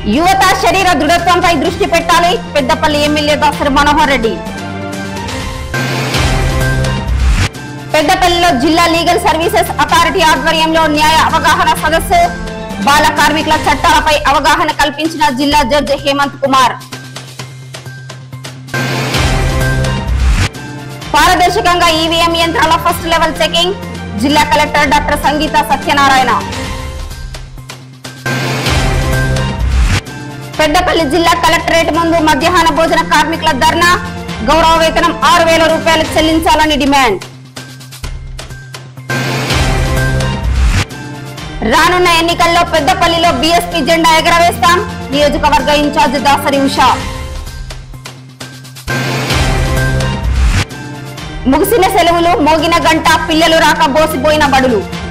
యువత శరీర దృఢత్వంపై దృష్టి పెట్టాలి పెద్దపల్లి ఎమ్మెల్యే దాసరి మనోహర్ రెడ్డి పెద్దపల్లిలో జిల్లా లీగల్ సర్వీసెస్ అథారిటీ ఆధ్వర్యంలో న్యాయ అవగాహన సదస్సు బాల కార్మికుల చట్టాలపై అవగాహన కల్పించిన జిల్లా జడ్జి హేమంత్ కుమార్ పారదర్శకంగా ఈవీఎం యంత్రాల ఫస్ట్ లెవెల్ చెకింగ్ జిల్లా కలెక్టర్ డాక్టర్ సంగీత సత్యనారాయణ పెద్దపల్లి జిల్లా కలెక్టరేట్ ముందు మధ్యాహ్న భోజన కార్మికుల ధర్నా గౌరవ వేతనం ఆరు వేల రూపాయలు చెల్లించాలని డిమాండ్ రానున్న ఎన్నికల్లో పెద్దపల్లిలో బీఎస్పీ జెండా ఎగరవేస్తాం నియోజకవర్గ ఇన్ఛార్జ్ దాసరి ఉషా ముగిసిన సెలవులు మోగిన గంట పిల్లలు రాక బోసిపోయిన బడులు